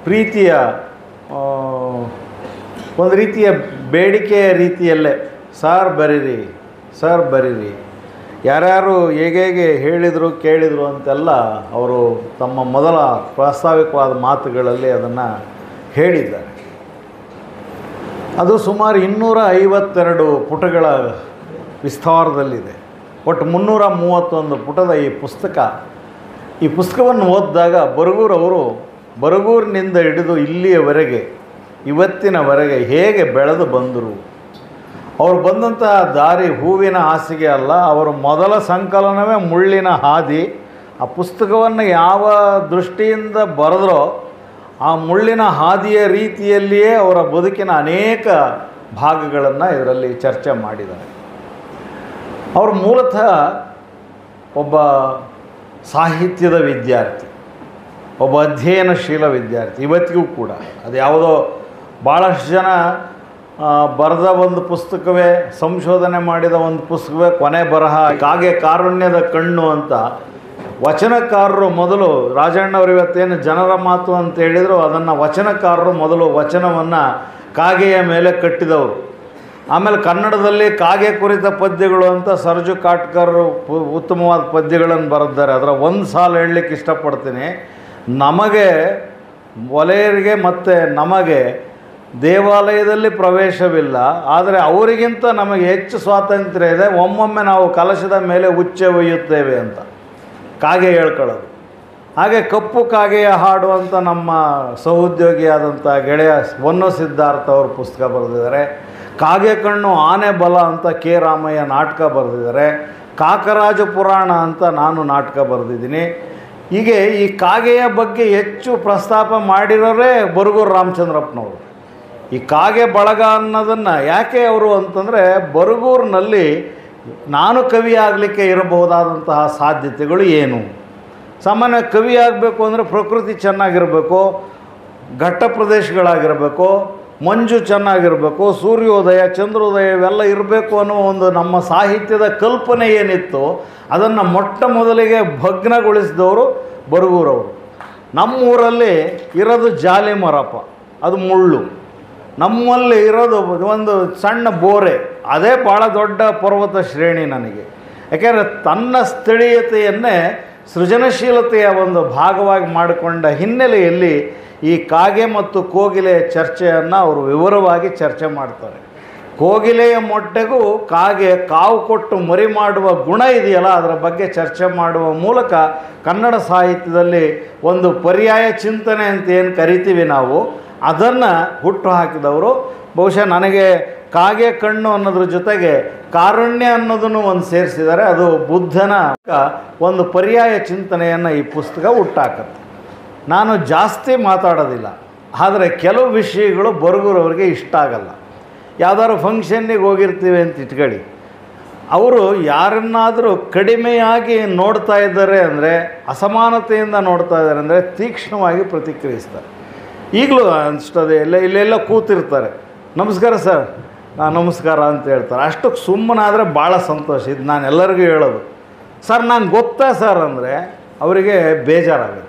ಪ್ರೀತಿಯ ಆ, ಒಂದು ರೀತಿಯ ಬೇಡಿಕೆಯ ರೀತಿಯಲ್ಲೇ ಸರ್ ಬರೀರಿ ಸರ್ ಬರೀರಿ ಯಾರ್ಯಾರು ಹೇಗೆ ಹೇಗೆ ಹೇಳಿದರು ಕೇಳಿದರು ಅಂತೆಲ್ಲ ಅವರು ತಮ್ಮ ಮೊದಲ ಪ್ರಾಸ್ತಾವಿಕವಾದ ಮಾತುಗಳಲ್ಲಿ ಅದನ್ನು ಹೇಳಿದ್ದಾರೆ ಅದು ಸುಮಾರು ಇನ್ನೂರ ಐವತ್ತೆರಡು ಪುಟಗಳ ವಿಸ್ತಾರದಲ್ಲಿದೆ ಒಟ್ಟು ಮುನ್ನೂರ ಮೂವತ್ತೊಂದು ಪುಟದ ಈ ಪುಸ್ತಕ ಈ ಪುಸ್ತಕವನ್ನು ಓದಿದಾಗ ಬರಗೂರವರು ಬರಗೂರಿನಿಂದ ಹಿಡಿದು ಇಲ್ಲಿಯವರೆಗೆ ಇವತ್ತಿನವರೆಗೆ ಹೇಗೆ ಬೆಳೆದು ಬಂದರು ಅವರು ಬಂದಂತಹ ದಾರಿ ಹೂವಿನ ಹಾಸಿಗೆ ಅಲ್ಲ ಅವರ ಮೊದಲ ಸಂಕಲನವೇ ಮುಳ್ಳಿನ ಹಾದಿ ಆ ಪುಸ್ತಕವನ್ನು ಯಾವ ದೃಷ್ಟಿಯಿಂದ ಬರೆದ್ರೋ ಆ ಮುಳ್ಳಿನ ಹಾದಿಯ ರೀತಿಯಲ್ಲಿಯೇ ಅವರ ಬದುಕಿನ ಅನೇಕ ಭಾಗಗಳನ್ನು ಇದರಲ್ಲಿ ಚರ್ಚೆ ಮಾಡಿದ್ದಾರೆ ಅವರು ಮೂಲತಃ ಒಬ್ಬ ಸಾಹಿತ್ಯದ ವಿದ್ಯಾರ್ಥಿ ಒಬ್ಬ ಅಧ್ಯಯನಶೀಲ ವಿದ್ಯಾರ್ಥಿ ಇವತ್ತಿಗೂ ಕೂಡ ಅದು ಯಾವುದೋ ಭಾಳಷ್ಟು ಜನ ಆ, ಬರೆದ ಒಂದು ಪುಸ್ತಕವೇ ಸಂಶೋಧನೆ ಮಾಡಿದ ಒಂದು ಪುಸ್ತಕವೇ ಕೊನೆ ಬರಹ ಕಾಗೆ ಕಾರುಣ್ಯದ ಕಣ್ಣು ಅಂತ ವಚನಕಾರರು ಮೊದಲು ರಾಜಣ್ಣವರು ಇವತ್ತೇನು ಜನರ ಮಾತು ಅಂತ ಹೇಳಿದರು ಅದನ್ನು ವಚನಕಾರರು ಮೊದಲು ವಚನವನ್ನು ಕಾಗೆಯ ಮೇಲೆ ಕಟ್ಟಿದವರು ಆಮೇಲೆ ಕನ್ನಡದಲ್ಲಿ ಕಾಗೆ ಕುರಿತ ಪದ್ಯಗಳು ಅಂತ ಸರ್ಜು ಕಾಟ್ಕರ್ ಪು- ಉತ್ತಮವಾದ ಪದ್ಯಗಳನ್ನು ಬರೆದಿದ್ದಾರೆ ಅದರ ಒಂದು ಸಾಲು ಹೇಳಲಿಕ್ಕೆ ಇಷ್ಟಪಡ್ತೀನಿ ನಮಗೆ ಒಲೆಯರಿಗೆ ಮತ್ತು ನಮಗೆ ದೇವಾಲಯದಲ್ಲಿ ಪ್ರವೇಶವಿಲ್ಲ ಆದರೆ ಅವರಿಗಿಂತ ನಮಗೆ ಹೆಚ್ಚು ಸ್ವಾತಂತ್ರ್ಯ ಇದೆ ಒಮ್ಮೊಮ್ಮೆ ನಾವು ಕಲಶದ ಮೇಲೆ ಉಚ್ಚೆ ಒಯ್ಯುತ್ತೇವೆ ಅಂತ ಕಾಗೆ ಹೇಳ್ಕೊಳ್ಳೋದು ಹಾಗೆ ಕಪ್ಪು ಕಾಗೆಯ ಹಾಡು ಅಂತ ನಮ್ಮ ಸಹೋದ್ಯೋಗಿಯಾದಂಥ ಗೆಳೆಯ ಹೊನ್ನು ಸಿದ್ಧಾರ್ಥ ಅವರು ಪುಸ್ತಕ ಬರೆದಿದ್ದಾರೆ ಕಾಗೆ ಕಣ್ಣು ಆನೆ ಬಲ ಅಂತ ಕೆ ರಾಮಯ್ಯ ನಾಟಕ ಬರೆದಿದ್ದಾರೆ ಕಾಕರಾಜ ಪುರಾಣ ಅಂತ ನಾನು ನಾಟಕ ಬರೆದಿದ್ದೀನಿ ಹೀಗೆ ಈ ಕಾಗೆಯ ಬಗ್ಗೆ ಹೆಚ್ಚು ಪ್ರಸ್ತಾಪ ಮಾಡಿರೋರೇ ಬರಗೂರು ರಾಮಚಂದ್ರಪ್ಪನವರು ಈ ಕಾಗೆ ಬಳಗ ಅನ್ನೋದನ್ನು ಯಾಕೆ ಅವರು ಅಂತಂದರೆ ಬರಗೂರಿನಲ್ಲಿ ನಾನು ಕವಿ ಆಗಲಿಕ್ಕೆ ಇರಬಹುದಾದಂತಹ ಸಾಧ್ಯತೆಗಳು ಏನು ಸಾಮಾನ್ಯ ಕವಿ ಆಗಬೇಕು ಅಂದರೆ ಪ್ರಕೃತಿ ಚೆನ್ನಾಗಿರಬೇಕು ಘಟ್ಟ ಪ್ರದೇಶಗಳಾಗಿರಬೇಕು ಮಂಜು ಚೆನ್ನಾಗಿರಬೇಕು ಸೂರ್ಯೋದಯ ಚಂದ್ರೋದಯ ಇವೆಲ್ಲ ಇರಬೇಕು ಅನ್ನೋ ಒಂದು ನಮ್ಮ ಸಾಹಿತ್ಯದ ಕಲ್ಪನೆ ಏನಿತ್ತು ಅದನ್ನು ಮೊಟ್ಟ ಮೊದಲಿಗೆ ಭಗ್ನಗೊಳಿಸಿದವರು ಬರಗೂರವರು ನಮ್ಮೂರಲ್ಲಿ ಇರೋದು ಜಾಲಿ ಮರಪ್ಪ ಅದು ಮುಳ್ಳು ನಮ್ಮಲ್ಲಿ ಇರೋದು ಒಂದು ಸಣ್ಣ ಬೋರೆ ಅದೇ ಭಾಳ ದೊಡ್ಡ ಪರ್ವತ ಶ್ರೇಣಿ ನನಗೆ ಯಾಕೆಂದರೆ ತನ್ನ ಸ್ಥಳೀಯತೆಯನ್ನೇ ಸೃಜನಶೀಲತೆಯ ಒಂದು ಭಾಗವಾಗಿ ಮಾಡಿಕೊಂಡ ಹಿನ್ನೆಲೆಯಲ್ಲಿ ಈ ಕಾಗೆ ಮತ್ತು ಕೋಗಿಲೆಯ ಚರ್ಚೆಯನ್ನು ಅವರು ವಿವರವಾಗಿ ಚರ್ಚೆ ಮಾಡ್ತಾರೆ ಕೋಗಿಲೆಯ ಮೊಟ್ಟೆಗೂ ಕಾಗೆ ಕಾವು ಕೊಟ್ಟು ಮರಿ ಮಾಡುವ ಗುಣ ಇದೆಯಲ್ಲ ಅದರ ಬಗ್ಗೆ ಚರ್ಚೆ ಮಾಡುವ ಮೂಲಕ ಕನ್ನಡ ಸಾಹಿತ್ಯದಲ್ಲಿ ಒಂದು ಪರ್ಯಾಯ ಚಿಂತನೆ ಅಂತ ಏನು ಕರಿತೀವಿ ನಾವು ಅದನ್ನು ಹುಟ್ಟು ಹಾಕಿದವರು ಬಹುಶಃ ನನಗೆ ಕಾಗೆ ಕಣ್ಣು ಅನ್ನೋದ್ರ ಜೊತೆಗೆ ಕಾರುಣ್ಯ ಅನ್ನೋದನ್ನು ಒಂದು ಸೇರಿಸಿದ್ದಾರೆ ಅದು ಬುದ್ಧನ ಒಂದು ಪರ್ಯಾಯ ಚಿಂತನೆಯನ್ನು ಈ ಪುಸ್ತಕ ಹುಟ್ಟಾಕತ್ತೆ ನಾನು ಜಾಸ್ತಿ ಮಾತಾಡೋದಿಲ್ಲ ಆದರೆ ಕೆಲವು ವಿಷಯಗಳು ಬರಗೂರವ್ರಿಗೆ ಇಷ್ಟ ಆಗಲ್ಲ ಯಾವ್ದಾದ್ರು ಫಂಕ್ಷನ್ನಿಗೆ ಹೋಗಿರ್ತೀವಿ ಅಂತ ಇಟ್ಕೊಳ್ಳಿ ಅವರು ಯಾರನ್ನಾದರೂ ಕಡಿಮೆಯಾಗಿ ನೋಡ್ತಾ ಇದ್ದಾರೆ ಅಂದರೆ ಅಸಮಾನತೆಯಿಂದ ನೋಡ್ತಾ ಇದ್ದಾರೆ ಅಂದರೆ ತೀಕ್ಷ್ಣವಾಗಿ ಪ್ರತಿಕ್ರಿಯಿಸ್ತಾರೆ ಈಗಲೂ ಅನಿಸ್ತದೆ ಎಲ್ಲ ಇಲ್ಲೆಲ್ಲ ಕೂತಿರ್ತಾರೆ ನಮಸ್ಕಾರ ಸರ್ ಹಾಂ ನಮಸ್ಕಾರ ಅಂತ ಹೇಳ್ತಾರೆ ಅಷ್ಟಕ್ಕೆ ಸುಮ್ಮನಾದರೆ ಭಾಳ ಸಂತೋಷ ಇದು ನಾನು ಎಲ್ಲರಿಗೂ ಹೇಳೋದು ಸರ್ ನಾನು ಗೊತ್ತಾ ಸರ್ ಅಂದರೆ ಅವರಿಗೆ ಬೇಜಾರಾಗುತ್ತೆ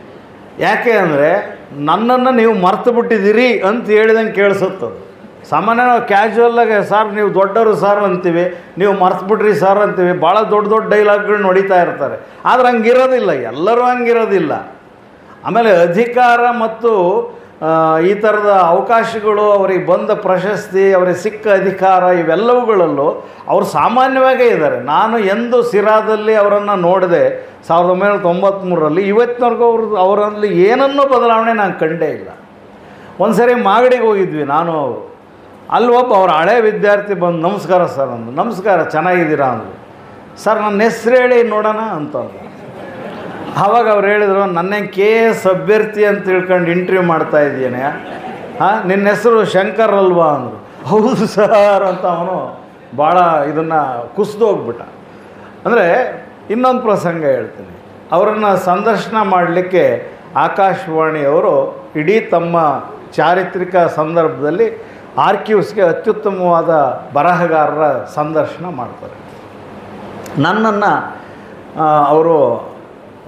ಯಾಕೆ ಅಂದರೆ ನನ್ನನ್ನು ನೀವು ಮರ್ತು ಬಿಟ್ಟಿದ್ದೀರಿ ಅಂತ ಹೇಳಿದಂಗೆ ಕೇಳಿಸುತ್ತದು ಸಾಮಾನ್ಯ ನಾವು ಕ್ಯಾಶುವಲ್ಲಾಗೆ ಸರ್ ನೀವು ದೊಡ್ಡವರು ಸರ್ ಅಂತೀವಿ ನೀವು ಮರ್ತು ಬಿಟ್ರಿ ಸರ್ ಅಂತೀವಿ ಭಾಳ ದೊಡ್ಡ ದೊಡ್ಡ ಡೈಲಾಗ್ಗಳನ್ನ ಹೊಡಿತಾ ಇರ್ತಾರೆ ಆದರೆ ಹಂಗಿರೋದಿಲ್ಲ ಎಲ್ಲರೂ ಹಂಗಿರೋದಿಲ್ಲ ಆಮೇಲೆ ಅಧಿಕಾರ ಮತ್ತು ಆ, ಈ ಥರದ ಅವಕಾಶಗಳು ಅವರಿಗೆ ಬಂದ ಪ್ರಶಸ್ತಿ ಅವರಿಗೆ ಸಿಕ್ಕ ಅಧಿಕಾರ ಇವೆಲ್ಲವುಗಳಲ್ಲೂ ಅವರು ಸಾಮಾನ್ಯವಾಗೇ ಇದ್ದಾರೆ ನಾನು ಎಂದು ಸಿರಾದಲ್ಲಿ ಅವರನ್ನು ನೋಡಿದೆ ಸಾವಿರದ ಒಂಬೈನೂರ ತೊಂಬತ್ತ್ಮೂರರಲ್ಲಿ ಇವತ್ತಿನವರೆಗೂ ಅವರು ಅವರಲ್ಲಿ ಏನನ್ನೂ ಬದಲಾವಣೆ ನಾನು ಕಂಡೇ ಇಲ್ಲ ಒಂದು ಸರಿ ಮಾಗಡಿಗೆ ಹೋಗಿದ್ವಿ ನಾನು ಅವರು ಅಲ್ಲಿ ಒಬ್ಬ ಅವ್ರ ಹಳೆ ವಿದ್ಯಾರ್ಥಿ ಬಂದು ನಮಸ್ಕಾರ ಸರ್ ಅಂದು ನಮಸ್ಕಾರ ಚೆನ್ನಾಗಿದ್ದೀರಾ ಅಂದರು ಸರ್ ನನ್ನ ಹೆಸ್ರು ಹೇಳಿ ನೋಡೋಣ ಅಂತ ಅಂದ್ರು. ಆವಾಗ ಅವ್ರು ಹೇಳಿದರು ನನ್ನ ಕೆ ಎಸ್ ಅಭ್ಯರ್ಥಿ ಅಂತ ತಿಳ್ಕೊಂಡು ಇಂಟರ್ವ್ಯೂ ಮಾಡ್ತಾ ಇದ್ದೇನೆ ಹಾಂ ನಿನ್ನ ಹೆಸರು ಶಂಕರ್ ಅಲ್ವಾ ಅಂದರು ಹೌದು ಸರ್ ಅಂತ ಅವನು ಭಾಳ ಇದನ್ನು ಕುಸಿದು ಹೋಗ್ಬಿಟ್ಟ ಅಂದರೆ ಇನ್ನೊಂದು ಪ್ರಸಂಗ ಹೇಳ್ತೀನಿ ಅವರನ್ನು ಸಂದರ್ಶನ ಮಾಡಲಿಕ್ಕೆ ಆಕಾಶವಾಣಿಯವರು ಇಡೀ ತಮ್ಮ ಚಾರಿತ್ರಿಕ ಸಂದರ್ಭದಲ್ಲಿ ಆರ್ಕಿವ್ಸ್ಗೆ ಅತ್ಯುತ್ತಮವಾದ ಬರಹಗಾರರ ಸಂದರ್ಶನ ಮಾಡ್ತಾರೆ ನನ್ನನ್ನು ಅವರು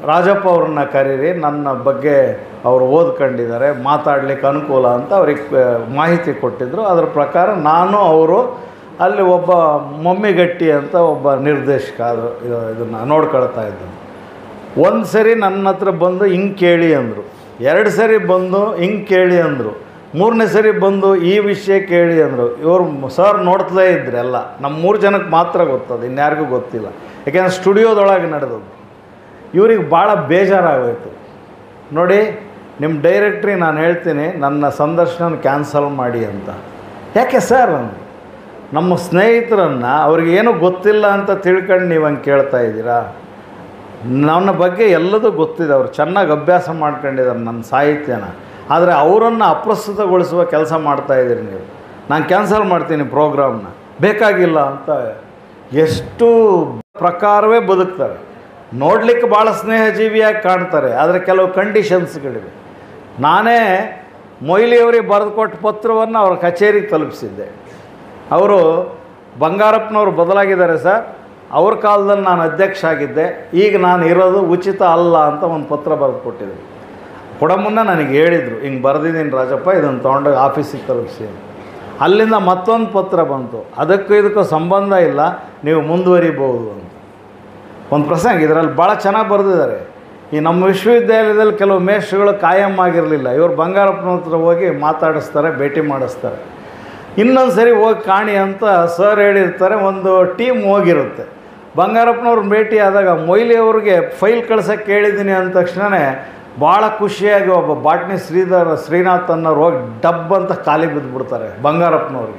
ರಾಜಪ್ಪ ಅವ್ರನ್ನ ಕರೀರಿ ನನ್ನ ಬಗ್ಗೆ ಅವರು ಓದ್ಕೊಂಡಿದ್ದಾರೆ ಮಾತಾಡ್ಲಿಕ್ಕೆ ಅನುಕೂಲ ಅಂತ ಅವ್ರಿಗೆ ಆ, ಮಾಹಿತಿ ಕೊಟ್ಟಿದ್ದರು ಅದರ ಪ್ರಕಾರ ನಾನು ಅವರು ಅಲ್ಲಿ ಒಬ್ಬ ಮಮ್ಮಿಗಟ್ಟಿ ಅಂತ ಒಬ್ಬ ನಿರ್ದೇಶಕ ಅದು ಇದನ್ನು ನೋಡ್ಕೊಳ್ತಾ ಇದ್ದರು ಒಂದು ಸರಿ ನನ್ನ ಹತ್ರ ಬಂದು ಹಿಂಗೆ ಕೇಳಿ ಅಂದರು ಎರಡು ಸರಿ ಬಂದು ಹಿಂಗೆ ಕೇಳಿ ಅಂದರು ಮೂರನೇ ಸರಿ ಬಂದು ಈ ವಿಷಯ ಕೇಳಿ ಅಂದರು ಇವರು ಸರ್ ನೋಡ್ತಲೇ ಇದ್ರು ಎಲ್ಲ ನಮ್ಮ ಮೂರು ಜನಕ್ಕೆ ಮಾತ್ರ ಗೊತ್ತದು ಇನ್ಯಾರಿಗೂ ಗೊತ್ತಿಲ್ಲ ಯಾಕೆಂದ್ರೆ ಸ್ಟುಡಿಯೋದೊಳಗೆ ನಡೆದದ್ದು ಇವ್ರಿಗೆ ಭಾಳ ಬೇಜಾರಾಗೋಯ್ತು ನೋಡಿ ನಿಮ್ಮ ಡೈರೆಕ್ಟ್ರಿ ನಾನು ಹೇಳ್ತೀನಿ ನನ್ನ ಸಂದರ್ಶನ ಕ್ಯಾನ್ಸಲ್ ಮಾಡಿ ಅಂತ ಯಾಕೆ ಸರ್ ಅಂದ್ರು ನಮ್ಮ ಸ್ನೇಹಿತರನ್ನು ಅವ್ರಿಗೆ ಏನೂ ಗೊತ್ತಿಲ್ಲ ಅಂತ ತಿಳ್ಕೊಂಡು ನೀವು ಹಂಗೆ ಕೇಳ್ತಾ ಇದ್ದೀರಾ ನನ್ನ ಬಗ್ಗೆ ಎಲ್ಲದೂ ಗೊತ್ತಿದೆ ಅವ್ರು ಚೆನ್ನಾಗಿ ಅಭ್ಯಾಸ ಮಾಡ್ಕೊಂಡಿದ್ದಾರೆ ನನ್ನ ಸಾಹಿತ್ಯನ ಆದರೆ ಅವರನ್ನು ಅಪ್ರಸ್ತುತಗೊಳಿಸುವ ಕೆಲಸ ಮಾಡ್ತಾಯಿದ್ದೀರಿ ನೀವು ನಾನು ಕ್ಯಾನ್ಸಲ್ ಮಾಡ್ತೀನಿ ಪ್ರೋಗ್ರಾಮ್ನ ಬೇಕಾಗಿಲ್ಲ ಅಂತ ಎಷ್ಟು ಪ್ರಕಾರವೇ ಬದುಕ್ತಾರೆ ನೋಡಲಿಕ್ಕೆ ಭಾಳ ಸ್ನೇಹಜೀವಿಯಾಗಿ ಕಾಣ್ತಾರೆ ಆದರೆ ಕೆಲವು ಕಂಡೀಷನ್ಸ್ಗಳಿವೆ ನಾನೇ ಮೊಯ್ಲಿಯವರಿಗೆ ಬರೆದು ಕೊಟ್ಟ ಪತ್ರವನ್ನು ಅವ್ರ ಕಚೇರಿಗೆ ತಲುಪಿಸಿದ್ದೆ ಅವರು ಬಂಗಾರಪ್ಪನವ್ರು ಬದಲಾಗಿದ್ದಾರೆ ಸರ್ ಅವ್ರ ಕಾಲದಲ್ಲಿ ನಾನು ಅಧ್ಯಕ್ಷ ಆಗಿದ್ದೆ ಈಗ ನಾನು ಇರೋದು ಉಚಿತ ಅಲ್ಲ ಅಂತ ಒಂದು ಪತ್ರ ಬರೆದು ಕೊಟ್ಟಿದ್ದೆ ಕೊಡ ಮುನ್ನ ನನಗೆ ಹೇಳಿದರು ಹಿಂಗೆ ಬರೆದಿದ್ದೀನಿ ರಾಜಪ್ಪ ಇದನ್ನು ತೊಗೊಂಡೋಗಿ ಆಫೀಸಿಗೆ ತಲುಪಿಸಿ ಅಂತ. ಅಲ್ಲಿಂದ ಮತ್ತೊಂದು ಪತ್ರ ಬಂತು ಅದಕ್ಕೂ ಇದಕ್ಕೂ ಸಂಬಂಧ ಇಲ್ಲ ನೀವು ಮುಂದುವರಿಬೋದು ಅಂತ ಒಂದು ಪ್ರಸಂಗ ಇದರಲ್ಲಿ ಭಾಳ ಚೆನ್ನಾಗಿ ಬರೆದಿದ್ದಾರೆ ಈ ನಮ್ಮ ವಿಶ್ವವಿದ್ಯಾಲಯದಲ್ಲಿ ಕೆಲವು ಮೇಷ್ಟ್ರುಗಳು ಕಾಯಂ ಆಗಿರಲಿಲ್ಲ ಇವರು ಬಂಗಾರಪ್ಪನ ಹತ್ರ ಹೋಗಿ ಮಾತಾಡಿಸ್ತಾರೆ ಭೇಟಿ ಮಾಡಿಸ್ತಾರೆ ಇನ್ನೊಂದು ಸರಿ ಹೋಗಿ ಕಾಣಿ ಅಂತ ಸರ್ ಹೇಳಿರ್ತಾರೆ ಒಂದು ಟೀಮ್ ಹೋಗಿರುತ್ತೆ ಬಂಗಾರಪ್ಪನವ್ರ ಭೇಟಿ ಆದಾಗ ಮೊಯ್ಲಿ ಅವ್ರಿಗೆ ಫೈಲ್ ಕಳ್ಸೋಕ್ಕೆ ಕೇಳಿದ್ದೀನಿ ಅಂದ ತಕ್ಷಣವೇ ಭಾಳ ಖುಷಿಯಾಗಿ ಒಬ್ಬ ಬಾಟ್ನಿ ಶ್ರೀಧರ್ ಶ್ರೀನಾಥ್ ಅನ್ನೋರು ಹೋಗಿ ಡಬ್ ಅಂತ ಖಾಲಿ ಬಿದ್ದುಬಿಡ್ತಾರೆ ಬಂಗಾರಪ್ಪನವ್ರಿಗೆ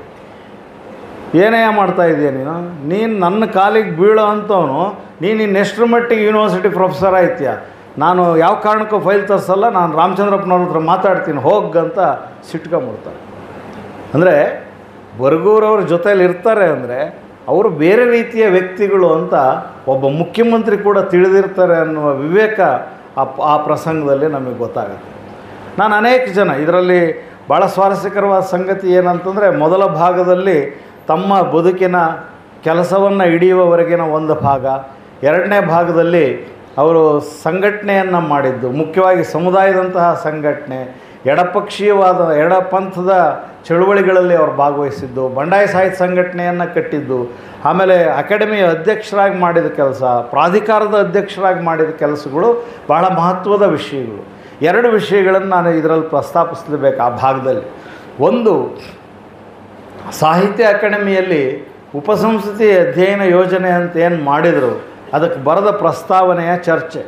ಏನೇ ಮಾಡ್ತಾ ಇದೀಯ ನೀನು ನೀನು ನನ್ನ ಕಾಲಿಗೆ ಬೀಳೋ ಅಂಥವನು ನೀನು ಇನ್ನೆಷ್ಟರ ಮಟ್ಟಿಗೆ ಯೂನಿವರ್ಸಿಟಿ ಪ್ರೊಫೆಸರ್ ಆಯ್ತೀಯ ನಾನು ಯಾವ ಕಾರಣಕ್ಕೂ ಫೈಲ್ ತರಿಸಲ್ಲ ನಾನು ರಾಮಚಂದ್ರಪ್ಪನವ್ರ ಹತ್ರ ಮಾತಾಡ್ತೀನಿ ಹೋಗಂತ ಸಿಟ್ಕೊಂಬಿಡ್ತಾರೆ ಅಂದರೆ ಬರ್ಗೂರವ್ರ ಜೊತೇಲಿ ಇರ್ತಾರೆ ಅಂದರೆ ಅವರು ಬೇರೆ ರೀತಿಯ ವ್ಯಕ್ತಿಗಳು ಅಂತ ಒಬ್ಬ ಮುಖ್ಯಮಂತ್ರಿ ಕೂಡ ತಿಳಿದಿರ್ತಾರೆ ಅನ್ನುವ ವಿವೇಕ ಆ ಪ- ಆ ಪ್ರಸಂಗದಲ್ಲಿ ನಮಗೆ ಗೊತ್ತಾಗುತ್ತೆ ನಾನು ಅನೇಕ ಜನ ಇದರಲ್ಲಿ ಭಾಳ ಸ್ವಾರಸ್ಯಕರವಾದ ಸಂಗತಿ ಏನಂತಂದರೆ ಮೊದಲ ಭಾಗದಲ್ಲಿ ತಮ್ಮ ಬದುಕಿನ ಕೆಲಸವನ್ನು ಹಿಡಿಯುವವರೆಗಿನ ಒಂದು ಭಾಗ ಎರಡನೇ ಭಾಗದಲ್ಲಿ ಅವರು ಸಂಘಟನೆಯನ್ನು ಮಾಡಿದ್ದು ಮುಖ್ಯವಾಗಿ ಸಮುದಾಯದಂತಹ ಸಂಘಟನೆ ಎಡಪಕ್ಷೀಯವಾದ ಎಡಪಂಥದ ಚಳುವಳಿಗಳಲ್ಲಿ ಅವರು ಭಾಗವಹಿಸಿದ್ದು ಬಂಡಾಯ ಸಾಹಿತ್ಯ ಸಂಘಟನೆಯನ್ನು ಕಟ್ಟಿದ್ದು ಆಮೇಲೆ ಅಕಾಡೆಮಿಯ ಅಧ್ಯಕ್ಷರಾಗಿ ಮಾಡಿದ ಕೆಲಸ ಪ್ರಾಧಿಕಾರದ ಅಧ್ಯಕ್ಷರಾಗಿ ಮಾಡಿದ ಕೆಲಸಗಳು ಬಹಳ ಮಹತ್ವದ ವಿಷಯಗಳು ಎರಡು ವಿಷಯಗಳನ್ನು ನಾನು ಇದರಲ್ಲಿ ಪ್ರಸ್ತಾಪಿಸಲೇಬೇಕು ಆ ಭಾಗದಲ್ಲಿ ಒಂದು ಸಾಹಿತ್ಯ ಅಕಾಡೆಮಿಯಲ್ಲಿ ಉಪಸಂಸ್ಕೃತಿ ಅಧ್ಯಯನ ಯೋಜನೆ ಅಂತ ಏನು ಮಾಡಿದರು ಅದಕ್ಕೆ ಬರೆದ ಪ್ರಸ್ತಾವನೆಯ ಚರ್ಚೆ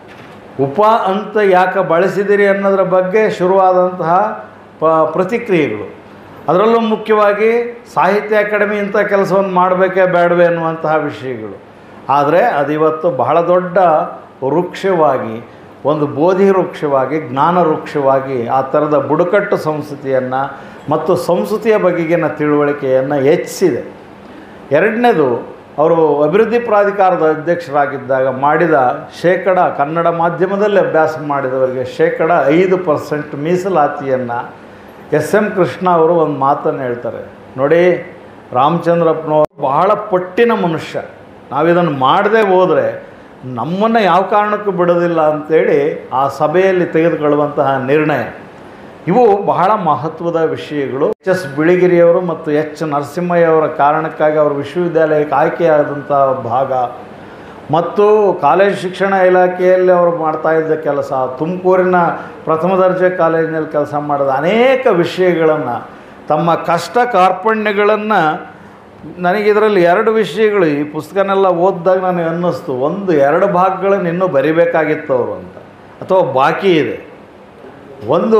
ಉಪ ಅಂತ ಯಾಕೆ ಬಳಸಿದಿರಿ ಅನ್ನೋದ್ರ ಬಗ್ಗೆ ಶುರುವಾದಂತಹ ಪ ಪ್ರತಿಕ್ರಿಯೆಗಳು ಅದರಲ್ಲೂ ಮುಖ್ಯವಾಗಿ ಸಾಹಿತ್ಯ ಅಕಾಡೆಮಿ ಇಂಥ ಕೆಲಸವನ್ನು ಮಾಡಬೇಕೇ ಬೇಡವೇ ಅನ್ನುವಂತಹ ವಿಷಯಗಳು ಆದರೆ ಅದಿವತ್ತು ಬಹಳ ದೊಡ್ಡ ವೃಕ್ಷವಾಗಿ ಒಂದು ಬೋಧಿ ವೃಕ್ಷವಾಗಿ ಜ್ಞಾನ ವೃಕ್ಷವಾಗಿ ಆ ಥರದ ಬುಡಕಟ್ಟು ಸಂಸ್ಕೃತಿಯನ್ನು ಮತ್ತು ಸಂಸ್ಕೃತಿಯ ಬಗೆಗಿನ ತಿಳುವಳಿಕೆಯನ್ನು ಹೆಚ್ಚಿಸಿದೆ ಎರಡನೇದು ಅವರು ಅಭಿವೃದ್ಧಿ ಪ್ರಾಧಿಕಾರದ ಅಧ್ಯಕ್ಷರಾಗಿದ್ದಾಗ ಮಾಡಿದ ಶೇಕಡ ಕನ್ನಡ ಮಾಧ್ಯಮದಲ್ಲಿ ಅಭ್ಯಾಸ ಮಾಡಿದವರಿಗೆ ಶೇಕಡ ಐದು ಪರ್ಸೆಂಟ್ ಮೀಸಲಾತಿಯನ್ನು ಎಸ್ ಎಂ ಕೃಷ್ಣ ಅವರು ಒಂದು ಮಾತನ್ನು ಹೇಳ್ತಾರೆ ನೋಡಿ ರಾಮಚಂದ್ರಪ್ಪನವರು ಬಹಳ ಪಟ್ಟಿನ ಮನುಷ್ಯ ನಾವಿದನ್ನು ಮಾಡದೆ ಹೋದರೆ ನಮ್ಮನ್ನು ಯಾವ ಕಾರಣಕ್ಕೂ ಬಿಡೋದಿಲ್ಲ ಅಂಥೇಳಿ ಆ ಸಭೆಯಲ್ಲಿ ತೆಗೆದುಕೊಳ್ಳುವಂತಹ ನಿರ್ಣಯ ಇವು ಬಹಳ ಮಹತ್ವದ ವಿಷಯಗಳು ಎಚ್ ಎಸ್ ಬಿಳಿಗಿರಿಯವರು ಮತ್ತು ಎಚ್ ನರಸಿಂಹಯ್ಯವರ ಕಾರಣಕ್ಕಾಗಿ ಅವರು ವಿಶ್ವವಿದ್ಯಾಲಯಕ್ಕೆ ಆಯ್ಕೆಯಾದಂಥ ಭಾಗ ಮತ್ತು ಕಾಲೇಜು ಶಿಕ್ಷಣ ಇಲಾಖೆಯಲ್ಲಿ ಅವರು ಮಾಡ್ತಾ ಇದ್ದ ಕೆಲಸ ತುಮಕೂರಿನ ಪ್ರಥಮ ದರ್ಜೆ ಕಾಲೇಜಿನಲ್ಲಿ ಕೆಲಸ ಮಾಡಿದ ಅನೇಕ ವಿಷಯಗಳನ್ನು ತಮ್ಮ ಕಷ್ಟ ಕಾರ್ಪಣ್ಯಗಳನ್ನು ನನಗಿದರಲ್ಲಿ ಎರಡು ವಿಷಯಗಳು ಈ ಪುಸ್ತಕನೆಲ್ಲ ಓದಿದಾಗ ನನಗೆ ಅನ್ನಿಸ್ತು ಒಂದು ಎರಡು ಭಾಗಗಳನ್ನು ಇನ್ನೂ ಬರಿಬೇಕಾಗಿತ್ತು ಅವರು ಅಂತ ಅಥವಾ ಬಾಕಿ ಇದೆ ಒಂದು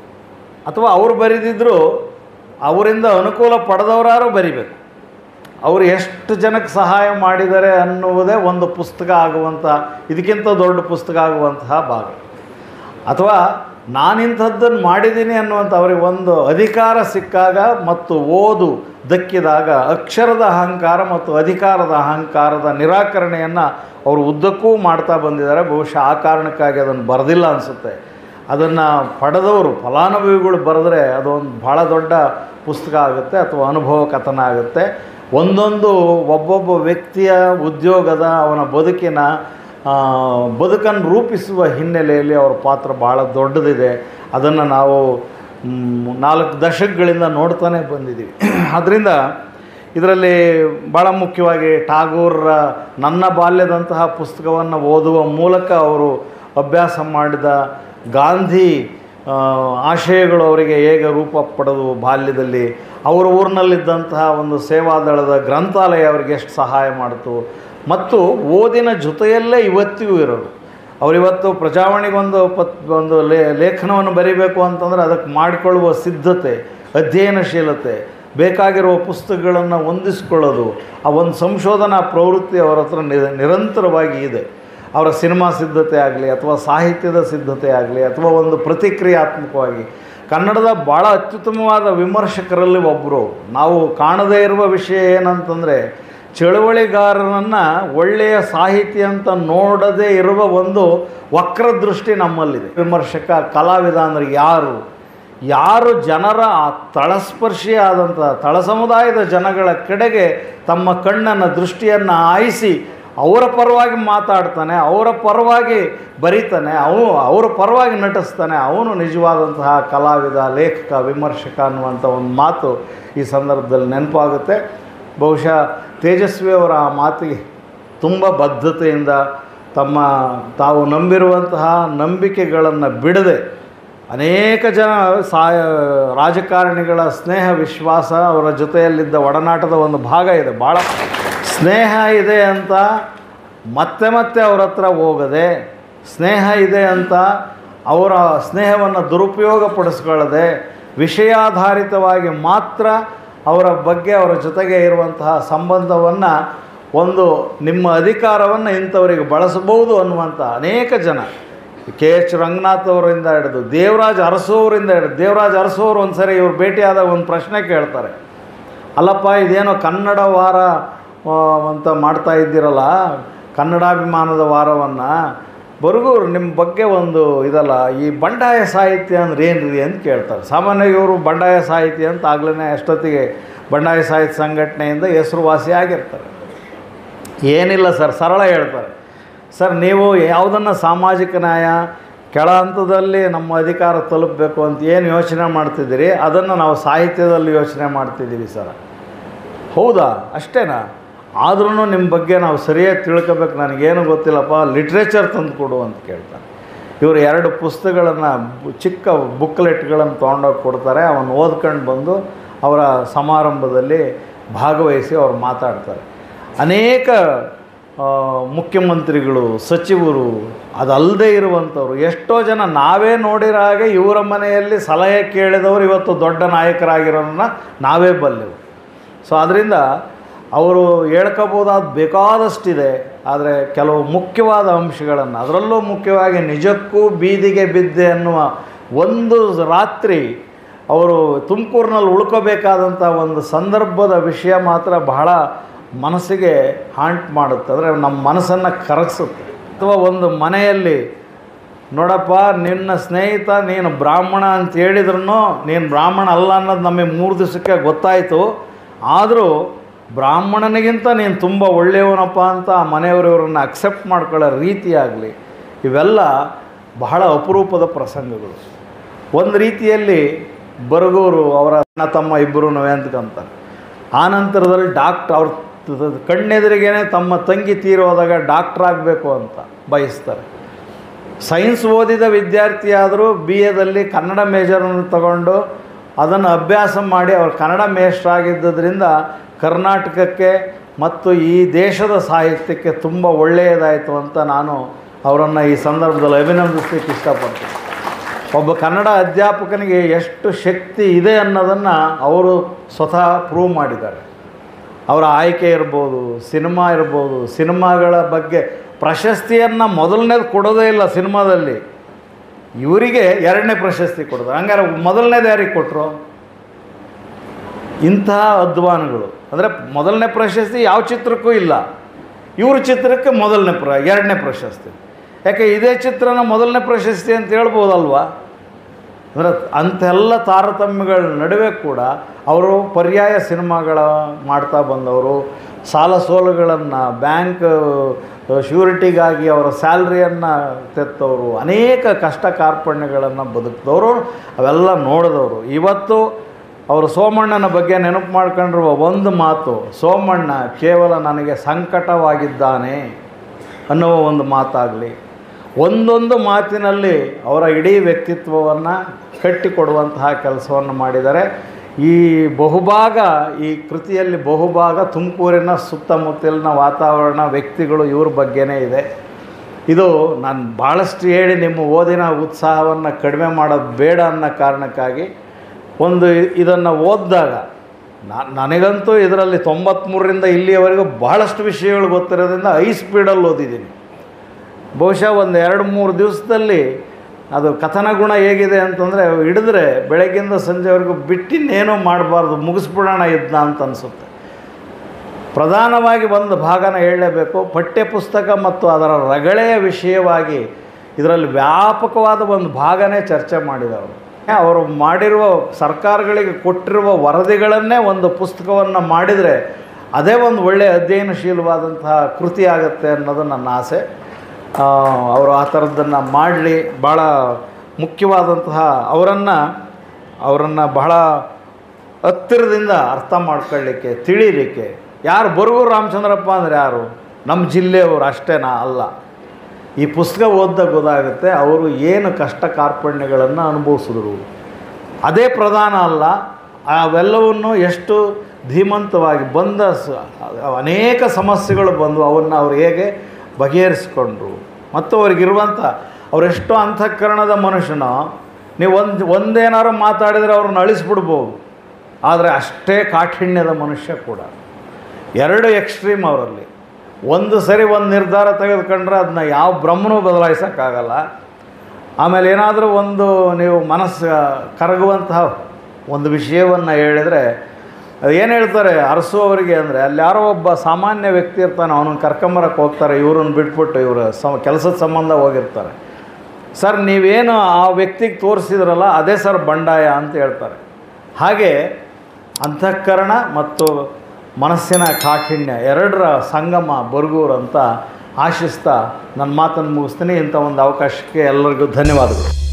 ಅಥವಾ ಅವ್ರು ಬರೆದಿದ್ದರೂ ಅವರಿಂದ ಅನುಕೂಲ ಪಡೆದವರಾರು ಬರಿಬೇಕು ಅವರು ಎಷ್ಟು ಜನಕ್ಕೆ ಸಹಾಯ ಮಾಡಿದ್ದಾರೆ ಅನ್ನುವುದೇ ಒಂದು ಪುಸ್ತಕ ಆಗುವಂಥ ಇದಕ್ಕಿಂತ ದೊಡ್ಡ ಪುಸ್ತಕ ಆಗುವಂತಹ ಭಾಗ ಅಥವಾ ನಾನಿಂಥದ್ದನ್ನು ಮಾಡಿದ್ದೀನಿ ಅನ್ನುವಂಥ ಅವರಿಗೆ ಒಂದು ಅಧಿಕಾರ ಸಿಕ್ಕಾಗ ಮತ್ತು ಓದು ದಕ್ಕಿದಾಗ ಅಕ್ಷರದ ಅಹಂಕಾರ ಮತ್ತು ಅಧಿಕಾರದ ಅಹಂಕಾರದ ನಿರಾಕರಣೆಯನ್ನು ಅವರು ಉದ್ದಕ್ಕೂ ಮಾಡ್ತಾ ಬಂದಿದ್ದಾರೆ ಬಹುಶಃ ಆ ಕಾರಣಕ್ಕಾಗಿ ಅದನ್ನು ಬರೆದಿಲ್ಲ ಅನಿಸುತ್ತೆ ಅದನ್ನು ಪಡೆದವರು ಫಲಾನುಭವಿಗಳು ಬರೆದ್ರೆ ಅದೊಂದು ಭಾಳ ದೊಡ್ಡ ಪುಸ್ತಕ ಆಗುತ್ತೆ ಅಥವಾ ಅನುಭವ ಕಥನ ಆಗುತ್ತೆ ಒಂದೊಂದು ಒಬ್ಬೊಬ್ಬ ವ್ಯಕ್ತಿಯ ಉದ್ಯೋಗದ ಅವನ ಬದುಕಿನ ಬದುಕನ್ನು ರೂಪಿಸುವ ಹಿನ್ನೆಲೆಯಲ್ಲಿ ಅವರ ಪಾತ್ರ ಭಾಳ ದೊಡ್ಡದಿದೆ ಅದನ್ನು ನಾವು ಮ್, ನಾಲ್ಕು ದಶಕಗಳಿಂದ ನೋಡ್ತಾನೆ ಬಂದಿದ್ದೀವಿ ಅದರಿಂದ ಇದರಲ್ಲಿ ಭಾಳ ಮುಖ್ಯವಾಗಿ ಟಾಗೂರ್ರ ನನ್ನ ಬಾಲ್ಯದಂತಹ ಪುಸ್ತಕವನ್ನು ಓದುವ ಮೂಲಕ ಅವರು ಅಭ್ಯಾಸ ಮಾಡಿದ ಗಾಂಧಿ ಆ, ಆಶಯಗಳು ಅವರಿಗೆ ಹೇಗೆ ರೂಪ ಪಡೆದವು ಬಾಲ್ಯದಲ್ಲಿ ಅವರ ಊರಿನಲ್ಲಿದ್ದಂತಹ ಒಂದು ಸೇವಾದಳದ ಗ್ರಂಥಾಲಯ ಅವರಿಗೆ ಎಷ್ಟು ಸಹಾಯ ಮಾಡಿತು ಮತ್ತು ಓದಿನ ಜೊತೆಯಲ್ಲೇ ಇವತ್ತಿಗೂ ಇರೋರು ಅವರಿವತ್ತು ಪ್ರಜಾವಾಣಿಗೊಂದು ಪತ್ ಒಂದು ಲೇ ಲೇಖನವನ್ನು ಬರೀಬೇಕು ಅಂತಂದರೆ ಅದಕ್ಕೆ ಮಾಡಿಕೊಳ್ಳುವ ಸಿದ್ಧತೆ ಅಧ್ಯಯನಶೀಲತೆ ಬೇಕಾಗಿರುವ ಪುಸ್ತಕಗಳನ್ನು ಹೊಂದಿಸ್ಕೊಳ್ಳೋದು ಆ ಒಂದು ಸಂಶೋಧನಾ ಪ್ರವೃತ್ತಿ ಅವರ ಹತ್ರ ನಿರ- ನಿರಂತರವಾಗಿ ಇದೆ ಅವರ ಸಿನಿಮಾ ಸಿದ್ಧತೆ ಆಗಲಿ ಅಥವಾ ಸಾಹಿತ್ಯದ ಸಿದ್ಧತೆ ಆಗಲಿ ಅಥವಾ ಒಂದು ಪ್ರತಿಕ್ರಿಯಾತ್ಮಕವಾಗಿ ಕನ್ನಡದ ಭಾಳ ಅತ್ಯುತ್ತಮವಾದ ವಿಮರ್ಶಕರಲ್ಲಿ ಒಬ್ಬರು ನಾವು ಕಾಣದೇ ಇರುವ ವಿಷಯ ಏನಂತಂದರೆ ಚಳುವಳಿಗಾರರನ್ನು ಒಳ್ಳೆಯ ಸಾಹಿತಿ ಅಂತ ನೋಡದೇ ಇರುವ ಒಂದು ವಕ್ರದೃಷ್ಟಿ ನಮ್ಮಲ್ಲಿದೆ ವಿಮರ್ಶಕ ಕಲಾವಿದ ಅಂದರೆ ಯಾರು ಯಾರು ಜನರ ಆ ತಳಸ್ಪರ್ಶಿ ಆದಂಥ ತಳ ಸಮುದಾಯದ ಜನಗಳ ಕಡೆಗೆ ತಮ್ಮ ಕಣ್ಣನ್ನು ದೃಷ್ಟಿಯನ್ನು ಆಯಿಸಿ ಅವರ ಪರವಾಗಿ ಮಾತಾಡ್ತಾನೆ ಅವರ ಪರವಾಗಿ ಬರೀತಾನೆ ಅವನು ಅವರ ಪರವಾಗಿ ನಟಿಸ್ತಾನೆ ಅವನು ನಿಜವಾದಂತಹ ಕಲಾವಿದ ಲೇಖಕ ವಿಮರ್ಶಕ ಅನ್ನುವಂಥ ಒಂದು ಮಾತು ಈ ಸಂದರ್ಭದಲ್ಲಿ ನೆನಪಾಗುತ್ತೆ ಬಹುಶಃ ತೇಜಸ್ವಿ ಅವರ ಆ ಮಾತಿಗೆ ತುಂಬ ಬದ್ಧತೆಯಿಂದ ತಮ್ಮ ತಾವು ನಂಬಿರುವಂತಹ ನಂಬಿಕೆಗಳನ್ನು ಬಿಡದೆ ಅನೇಕ ಜನ ಸಾಯ ರಾಜಕಾರಣಿಗಳ ಸ್ನೇಹ ವಿಶ್ವಾಸ ಅವರ ಜೊತೆಯಲ್ಲಿದ್ದ ಒಡನಾಟದ ಒಂದು ಭಾಗ ಇದೆ ಭಾಳ ಸ್ನೇಹ ಇದೆ ಅಂತ ಮತ್ತೆ ಮತ್ತೆ ಅವ್ರ ಹತ್ರ ಹೋಗದೆ ಸ್ನೇಹ ಇದೆ ಅಂತ ಅವರ ಸ್ನೇಹವನ್ನು ದುರುಪಯೋಗಪಡಿಸ್ಕೊಳ್ಳದೆ ವಿಷಯಾಧಾರಿತವಾಗಿ ಮಾತ್ರ ಅವರ ಬಗ್ಗೆ ಅವರ ಜೊತೆಗೆ ಇರುವಂತಹ ಸಂಬಂಧವನ್ನು ಒಂದು ನಿಮ್ಮ ಅಧಿಕಾರವನ್ನು ಇಂಥವರಿಗೆ ಬಳಸಬಹುದು ಅನ್ನುವಂಥ ಅನೇಕ ಜನ ಕೆ ಎಚ್ ರಂಗನಾಥ್ ಅವರಿಂದ ಹಿಡಿದು ದೇವರಾಜ್ ಅರಸೋವರಿಂದ ಹಿಡಿದು ದೇವರಾಜ್ ಅರಸೋರು ಒಂದು ಸರಿ ಇವ್ರು ಭೇಟಿಯಾದಾಗ ಒಂದು ಪ್ರಶ್ನೆ ಕೇಳ್ತಾರೆ ಅಲ್ಲಪ್ಪ ಇದೇನೋ ಕನ್ನಡ ವಾರ ಆ, ಅಂತ ಮಾಡ್ತಾ ಇದ್ದೀರಲ್ಲ ಕನ್ನಡಾಭಿಮಾನದ ವಾರವನ್ನು ಬರಗೂರು ನಿಮ್ಮ ಬಗ್ಗೆ ಒಂದು ಇದಲ್ಲ ಈ ಬಂಡಾಯ ಸಾಹಿತ್ಯ ಅಂದ್ರೆ ಏನ್ರಿ ಅಂತ ಕೇಳ್ತಾರೆ ಸಾಮಾನ್ಯವಾಗಿ ಇವರು ಬಂಡಾಯ ಸಾಹಿತ್ಯ ಅಂತ ಆಗ್ಲೇ ಅಷ್ಟೊತ್ತಿಗೆ ಬಂಡಾಯ ಸಾಹಿತ್ಯ ಸಂಘಟನೆಯಿಂದ ಹೆಸರುವಾಸಿ ಆಗಿರ್ತಾರೆ ಏನಿಲ್ಲ ಸರ್ ಸರಳ ಹೇಳ್ತಾರೆ ಸರ್ ನೀವು ಯಾವುದನ್ನು ಸಾಮಾಜಿಕ ನ್ಯಾಯ ಕೆಳ ಹಂತದಲ್ಲಿ ನಮ್ಮ ಅಧಿಕಾರ ತಲುಪಬೇಕು ಅಂತ ಏನು ಯೋಚನೆ ಮಾಡ್ತಿದ್ದೀರಿ ಅದನ್ನು ನಾವು ಸಾಹಿತ್ಯದಲ್ಲಿ ಯೋಚನೆ ಮಾಡ್ತಿದ್ದೀವಿ ಸರ್ ಹೌದಾ ಅಷ್ಟೇನಾ ಆದ್ರೂ ನಿಮ್ಮ ಬಗ್ಗೆ ನಾವು ಸರಿಯಾಗಿ ತಿಳ್ಕೊಬೇಕು ನನಗೇನು ಗೊತ್ತಿಲ್ಲಪ್ಪ ಲಿಟ್ರೇಚರ್ ತಂದು ಕೊಡು ಅಂತ ಕೇಳ್ತಾರೆ ಇವರು ಎರಡು ಪುಸ್ತಕಗಳನ್ನು ಚಿಕ್ಕ ಬುಕ್ಲೆಟ್ಗಳನ್ನು ತೊಗೊಂಡೋಗಿ ಕೊಡ್ತಾರೆ ಅವನು ಓದ್ಕೊಂಡು ಬಂದು ಅವರ ಸಮಾರಂಭದಲ್ಲಿ ಭಾಗವಹಿಸಿ ಅವ್ರು ಮಾತಾಡ್ತಾರೆ ಅನೇಕ ಆ, ಮುಖ್ಯಮಂತ್ರಿಗಳು ಸಚಿವರು ಅದಲ್ಲದೆ ಇರುವಂಥವ್ರು ಎಷ್ಟೋ ಜನ ನಾವೇ ನೋಡಿರೋ ಹಾಗೆ ಇವರ ಮನೆಯಲ್ಲಿ ಸಲಹೆ ಕೇಳಿದವರು ಇವತ್ತು ದೊಡ್ಡ ನಾಯಕರಾಗಿರೋರನ್ನ ನಾವೇ ಬಲ್ಲೆವು ಸೊ ಅದರಿಂದ ಅವರು ಹೇಳ್ಕೋಬೋದಾದ ಬೇಕಾದಷ್ಟಿದೆ ಆದರೆ ಕೆಲವು ಮುಖ್ಯವಾದ ಅಂಶಗಳನ್ನು ಅದರಲ್ಲೂ ಮುಖ್ಯವಾಗಿ ನಿಜಕ್ಕೂ ಬೀದಿಗೆ ಬಿದ್ದೆ ಅನ್ನುವ ಒಂದು ರಾತ್ರಿ ಅವರು ತುಮಕೂರಿನಲ್ಲಿ ಉಳ್ಕೋಬೇಕಾದಂಥ ಒಂದು ಸಂದರ್ಭದ ವಿಷಯ ಮಾತ್ರ ಬಹಳ ಮನಸ್ಸಿಗೆ ಹಾಂಟ್ ಮಾಡುತ್ತೆ ಅಂದರೆ ನಮ್ಮ ಮನಸ್ಸನ್ನು ಕರಗಿಸುತ್ತೆ ಅಥವಾ ಒಂದು ಮನೆಯಲ್ಲಿ ನೋಡಪ್ಪ ನಿನ್ನ ಸ್ನೇಹಿತ ನೀನು ಬ್ರಾಹ್ಮಣ ಅಂತ ಹೇಳಿದ್ರು ನೀನು ಬ್ರಾಹ್ಮಣ ಅಲ್ಲ ಅನ್ನೋದು ನಮಗೆ ಮೂರು ದಿವಸಕ್ಕೆ ಗೊತ್ತಾಯಿತು ಆದರೂ ಬ್ರಾಹ್ಮಣನಿಗಿಂತ ನೀನು ತುಂಬ ಒಳ್ಳೆಯವನಪ್ಪ ಅಂತ ಆ ಮನೆಯವರು ಇವ್ರನ್ನ ಅಕ್ಸೆಪ್ಟ್ ಮಾಡ್ಕೊಳ್ಳೋ ರೀತಿಯಾಗಲಿ ಇವೆಲ್ಲ ಬಹಳ ಅಪರೂಪದ ಪ್ರಸಂಗಗಳು ಒಂದು ರೀತಿಯಲ್ಲಿ ಬರಗೂರು ಅವರ ಅಣ್ಣ ತಮ್ಮ ಇಬ್ಬರು ಅಂದ್ಕೊಂತಾರೆ ಆ ನಂತರದಲ್ಲಿ ಡಾಕ್ಟ್ರ್ ಅವ್ರ ತ- ತ- ಕಣ್ಣೆದುರಿಗೇನೆ ತಮ್ಮ ತಂಗಿ ತೀರೋದಾಗ ಡಾಕ್ಟ್ರ್ ಆಗಬೇಕು ಅಂತ ಬಯಸ್ತಾರೆ ಸೈನ್ಸ್ ಓದಿದ ವಿದ್ಯಾರ್ಥಿಯಾದರೂ ಬಿ ಎದಲ್ಲಿ ಕನ್ನಡ ಮೇಜರನ್ನು ತಗೊಂಡು ಅದನ್ನು ಅಭ್ಯಾಸ ಮಾಡಿ ಅವರು ಕನ್ನಡ ಮೇಷ್ಟ್ರ ಆಗಿದ್ದರಿಂದ ಕರ್ನಾಟಕಕ್ಕೆ ಮತ್ತು ಈ ದೇಶದ ಸಾಹಿತ್ಯಕ್ಕೆ ತುಂಬ ಒಳ್ಳೆಯದಾಯಿತು ಅಂತ ನಾನು ಅವರನ್ನು ಈ ಸಂದರ್ಭದಲ್ಲಿ ಅಭಿನಂದಿಸ್ಲಿಕ್ಕೆ ಇಷ್ಟಪಡ್ತೀನಿ ಒಬ್ಬ ಕನ್ನಡ ಅಧ್ಯಾಪಕನಿಗೆ ಎಷ್ಟು ಶಕ್ತಿ ಇದೆ ಅನ್ನೋದನ್ನು ಅವರು ಸ್ವತಃ ಪ್ರೂವ್ ಮಾಡಿದ್ದಾರೆ ಅವರ ಆಯ್ಕೆ ಇರ್ಬೋದು ಸಿನಿಮಾ ಇರ್ಬೋದು ಸಿನಿಮಾಗಳ ಬಗ್ಗೆ ಪ್ರಶಸ್ತಿಯನ್ನು ಮೊದಲನೇದು ಕೊಡೋದೇ ಇಲ್ಲ ಸಿನಿಮಾದಲ್ಲಿ ಇವರಿಗೆ ಎರಡನೇ ಪ್ರಶಸ್ತಿ ಕೊಡೋದು ಹಂಗಾರೆ ಮೊದಲನೇದು ಯಾರಿಗೆ ಕೊಟ್ಟರು ಇಂತಹ ಅಧ್ವಾನಗಳು ಅಂದರೆ ಮೊದಲನೇ ಪ್ರಶಸ್ತಿ ಯಾವ ಚಿತ್ರಕ್ಕೂ ಇಲ್ಲ ಇವ್ರ ಚಿತ್ರಕ್ಕೆ ಮೊದಲನೇ ಪ್ರ ಎರಡನೇ ಪ್ರಶಸ್ತಿ ಯಾಕೆ ಇದೇ ಚಿತ್ರನ ಮೊದಲನೇ ಪ್ರಶಸ್ತಿ ಅಂತ ಹೇಳ್ಬೋದಲ್ವಾ ಅಂದರೆ ಅಂತೆಲ್ಲ ತಾರತಮ್ಯಗಳ ನಡುವೆ ಕೂಡ ಅವರು ಪರ್ಯಾಯ ಸಿನಿಮಾಗಳ ಮಾಡ್ತಾ ಬಂದವರು ಸಾಲ ಸೋಲುಗಳನ್ನು ಬ್ಯಾಂಕ್ ಶ್ಯೂರಿಟಿಗಾಗಿ ಅವರ ಸ್ಯಾಲ್ರಿಯನ್ನು ತೆತ್ತವರು ಅನೇಕ ಕಷ್ಟ ಕಾರ್ಪಣ್ಯಗಳನ್ನು ಬದುಕಿದವರು ಅವೆಲ್ಲ ನೋಡಿದವರು ಇವತ್ತು ಅವರು ಸೋಮಣ್ಣನ ಬಗ್ಗೆ ನೆನಪು ಮಾಡ್ಕೊಂಡಿರುವ ಒಂದು ಮಾತು ಸೋಮಣ್ಣ ಕೇವಲ ನನಗೆ ಸಂಕಟವಾಗಿದ್ದಾನೆ ಅನ್ನುವ ಒಂದು ಮಾತಾಗಲಿ ಒಂದೊಂದು ಮಾತಿನಲ್ಲಿ ಅವರ ಇಡೀ ವ್ಯಕ್ತಿತ್ವವನ್ನು ಕಟ್ಟಿಕೊಡುವಂತಹ ಕೆಲಸವನ್ನು ಮಾಡಿದ್ದಾರೆ ಈ ಬಹುಭಾಗ ಈ ಕೃತಿಯಲ್ಲಿ ಬಹುಭಾಗ ತುಮಕೂರಿನ ಸುತ್ತಮುತ್ತಲಿನ ವಾತಾವರಣ ವ್ಯಕ್ತಿಗಳು ಇವ್ರ ಬಗ್ಗೆನೇ ಇದೆ ಇದು ನಾನು ಭಾಳಷ್ಟು ಹೇಳಿ ನಿಮ್ಮ ಓದಿನ ಉತ್ಸಾಹವನ್ನು ಕಡಿಮೆ ಮಾಡೋದು ಬೇಡ ಅನ್ನೋ ಕಾರಣಕ್ಕಾಗಿ ಒಂದು ಇದನ್ನು ಓದಿದಾಗ ನಾನು ನನಗಂತೂ ಇದರಲ್ಲಿ ತೊಂಬತ್ತ್ಮೂರರಿಂದ ಇಲ್ಲಿಯವರೆಗೂ ಭಾಳಷ್ಟು ವಿಷಯಗಳು ಗೊತ್ತಿರೋದ್ರಿಂದ ಐ ಸ್ಪೀಡಲ್ಲಿ ಓದಿದ್ದೀನಿ ಬಹುಶಃ ಒಂದು ಎರಡು ಮೂರು ದಿವಸದಲ್ಲಿ ಅದು ಕಥನ ಗುಣ ಹೇಗಿದೆ ಅಂತಂದರೆ ಹಿಡಿದ್ರೆ ಬೆಳಗ್ಗಿಂದ ಸಂಜೆವರೆಗೂ ಬಿಟ್ಟಿನ್ನೇನೋ ಮಾಡಬಾರ್ದು ಮುಗಿಸ್ಬಿಡೋಣ ಇದನ್ನ ಅಂತ ಅನಿಸುತ್ತೆ ಪ್ರಧಾನವಾಗಿ ಒಂದು ಭಾಗನ ಹೇಳಲೇಬೇಕು ಪಠ್ಯಪುಸ್ತಕ ಮತ್ತು ಅದರ ರಗಳೆಯ ವಿಷಯವಾಗಿ ಇದರಲ್ಲಿ ವ್ಯಾಪಕವಾದ ಒಂದು ಭಾಗನೇ ಚರ್ಚೆ ಮಾಡಿದವರು ಅವರು ಮಾಡಿರುವ ಸರ್ಕಾರಗಳಿಗೆ ಕೊಟ್ಟಿರುವ ವರದಿಗಳನ್ನೇ ಒಂದು ಪುಸ್ತಕವನ್ನು ಮಾಡಿದರೆ ಅದೇ ಒಂದು ಒಳ್ಳೆಯ ಅಧ್ಯಯನಶೀಲವಾದಂತಹ ಕೃತಿ ಆಗುತ್ತೆ ಅನ್ನೋದು ನನ್ನ ಆಸೆ ಆ, ಅವರು ಆ ಥರದ್ದನ್ನು ಮಾಡಲಿ ಭಾಳ ಮುಖ್ಯವಾದಂತಹ ಅವರನ್ನು ಅವರನ್ನು ಬಹಳ ಹತ್ತಿರದಿಂದ ಅರ್ಥ ಮಾಡ್ಕೊಳ್ಳಿಕ್ಕೆ ತಿಳಿಲಿಕ್ಕೆ ಯಾರು ಬರಗೂರು ರಾಮಚಂದ್ರಪ್ಪ ಅಂದರೆ ಯಾರು ನಮ್ಮ ಜಿಲ್ಲೆಯವರು ಅಷ್ಟೇನಾ ಅಲ್ಲ ಈ ಪುಸ್ತಕ ಓದಿದಾಗ ಗೊತ್ತಾಗುತ್ತೆ ಅವರು ಏನು ಕಷ್ಟ ಕಾರ್ಪಣ್ಯಗಳನ್ನು ಅನುಭವಿಸಿದ್ರು ಅದೇ ಪ್ರಧಾನ ಅಲ್ಲ ಅವೆಲ್ಲವನ್ನು ಎಷ್ಟು ಧೀಮಂತವಾಗಿ ಬಂದ ಸ ಅನೇಕ ಸಮಸ್ಯೆಗಳು ಬಂದು ಅವನ್ನು ಅವ್ರು ಹೇಗೆ ಬಗೆಹರಿಸ್ಕೊಂಡ್ರು ಮತ್ತು ಅವ್ರಿಗಿರುವಂಥ ಅವರೆಷ್ಟೋ ಅಂತಃಕರಣದ ಮನುಷ್ಯನೋ ನೀವು ಒಂದು ಒಂದೇನಾರು ಮಾತಾಡಿದರೆ ಅವ್ರನ್ನ ಅಳಿಸ್ಬಿಡ್ಬೋದು ಆದರೆ ಅಷ್ಟೇ ಕಾಠಿಣ್ಯದ ಮನುಷ್ಯ ಕೂಡ ಎರಡು ಎಕ್ಸ್ಟ್ರೀಮ್ ಅವರಲ್ಲಿ ಒಂದು ಸರಿ ಒಂದು ನಿರ್ಧಾರ ತೆಗೆದುಕೊಂಡ್ರೆ ಅದನ್ನ ಯಾವ ಬ್ರಹ್ಮನೂ ಬದಲಾಯಿಸೋಕ್ಕಾಗಲ್ಲ ಆಮೇಲೆ ಏನಾದರೂ ಒಂದು ನೀವು ಮನಸ್ಸು ಕರಗುವಂತಹ ಒಂದು ವಿಷಯವನ್ನು ಹೇಳಿದರೆ ಅದು ಏನು ಹೇಳ್ತಾರೆ ಅರಸು ಅವರಿಗೆ ಅಂದರೆ ಅಲ್ಲಿ ಯಾರೋ ಒಬ್ಬ ಸಾಮಾನ್ಯ ವ್ಯಕ್ತಿ ಇರ್ತಾನೆ ಅವನನ್ನು ಕರ್ಕೊಂಬರಕ್ಕೆ ಹೋಗ್ತಾರೆ ಇವ್ರನ್ನ ಬಿಟ್ಬಿಟ್ಟು ಇವರು ಸಮ ಕೆಲಸದ ಸಂಬಂಧ ಹೋಗಿರ್ತಾರೆ ಸರ್ ನೀವೇನು ಆ ವ್ಯಕ್ತಿಗೆ ತೋರಿಸಿದ್ರಲ್ಲ ಅದೇ ಸರ್ ಬಂಡಾಯ ಅಂತ ಹೇಳ್ತಾರೆ ಹಾಗೆ ಅಂತಃಕರಣ ಮತ್ತು ಮನಸ್ಸಿನ ಕಾಠಿಣ್ಯ ಎರಡರ ಸಂಗಮ ಬರಗೂರು ಅಂತ ಆಶಿಸ್ತಾ ನನ್ನ ಮಾತನ್ನು ಮುಗಿಸ್ತೀನಿ ಇಂಥ ಒಂದು ಅವಕಾಶಕ್ಕೆ ಎಲ್ಲರಿಗೂ ಧನ್ಯವಾದಗಳು